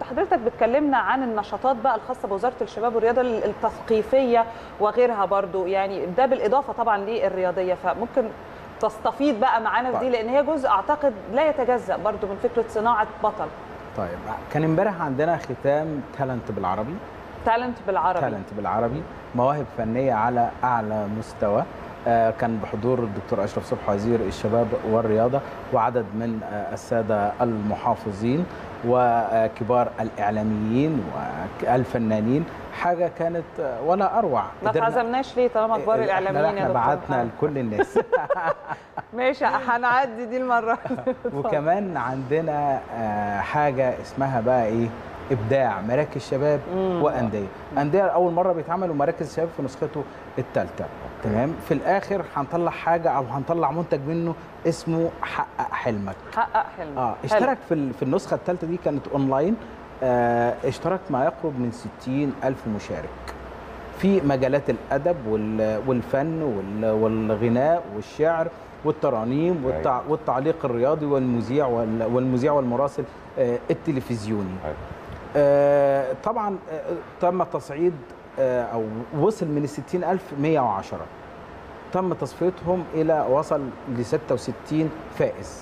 حضرتك بتكلمنا عن النشاطات بقى الخاصه بوزاره الشباب والرياضه التثقيفيه وغيرها برضو يعني ده بالاضافه طبعا للرياضيه فممكن تستفيض بقى معانا في دي طيب. لان هي جزء اعتقد لا يتجزا برضو من فكره صناعه بطل طيب كان امبارح عندنا ختام تالنت بالعربي تالنت بالعربي تالنت بالعربي مواهب فنيه على اعلى مستوى آه، كان بحضور الدكتور اشرف صبحي وزير الشباب والرياضه وعدد من آه، الساده المحافظين وكبار الاعلاميين والفنانين حاجه كانت آه، ولا اروع ما قدرنا- اتعزمناش ليه طالما كبار إحنا- الاعلاميين يا احنا دكتور بعتنا محمد؟ لكل الناس ماشي هنعدي دي المره وكمان عندنا آه، حاجه اسمها بقى ايه ابداع مراكز شباب مم. وانديه انديه اول مره بيتعملوا مراكز شباب في نسخته الثالثه تمام في الاخر هنطلع حاجه او هنطلع منتج منه اسمه حقق حلمك حقق حلمك اه حلو. اشترك في ال- في النسخه الثالثه دي كانت اونلاين آه اشترك ما يقرب من 60 الف مشارك في مجالات الادب وال- والفن وال- والغناء والشعر والترانيم والتع... والتعليق الرياضي والمذيع وال- والمذيع والمراسل آه التلفزيوني أيوة. آه طبعا آه تم تصعيد آه او وصل من ال 60 الف 110 تم تصفيتهم الى وصل ل 66 فائز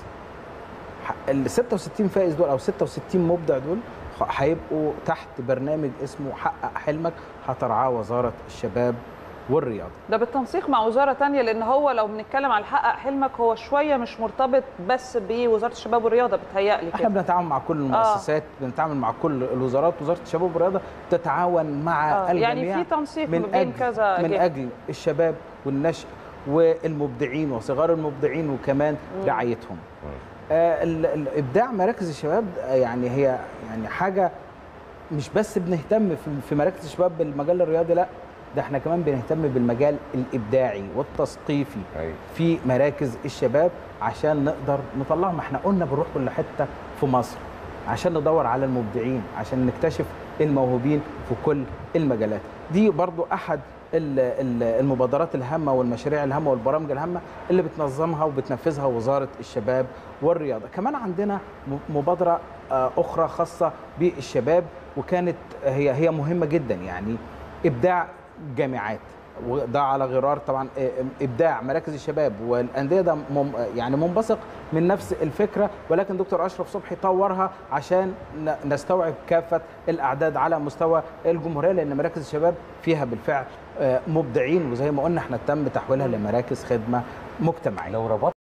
ال 66 فائز دول او 66 مبدع دول خ- هيبقوا تحت برنامج اسمه حقق حلمك هترعاه وزاره الشباب والرياضه ده بالتنسيق مع وزاره تانية لان هو لو بنتكلم على حقق حلمك هو شويه مش مرتبط بس بوزاره الشباب والرياضه بتهيألي احنا كده بنتعاون مع كل المؤسسات بنتعامل مع كل الوزارات وزاره الشباب والرياضه تتعاون مع آه، الجميع يعني في تنسيق من بين أجل كذا من جهة. اجل الشباب والنشء والمبدعين وصغار المبدعين وكمان رعايتهم آه ال- الابداع مراكز الشباب آه، يعني هي يعني حاجه مش بس بنهتم في- في مراكز الشباب بالمجال الرياضي لا ده احنا كمان بنهتم بالمجال الابداعي والتثقيفي أيوة. في مراكز الشباب عشان نقدر نطلعهم احنا قلنا بنروح كل حته في مصر عشان ندور على المبدعين عشان نكتشف الموهوبين في كل المجالات دي برضو احد ال- ال- المبادرات الهامه والمشاريع الهامه والبرامج الهامه اللي بتنظمها وبتنفذها وزاره الشباب والرياضه كمان عندنا م- مبادره آه، اخرى خاصه بالشباب وكانت هي هي مهمه جدا يعني ابداع جامعات وده على غرار طبعا آه، ابداع مراكز الشباب والانديه ده مم يعني منبثق من نفس الفكره ولكن دكتور اشرف صبحي طورها عشان ن- نستوعب كافه الاعداد على مستوى الجمهوريه لان مراكز الشباب فيها بالفعل آه، مبدعين وزي ما قلنا احنا تم تحويلها لمراكز خدمه مجتمعيه لو ربطت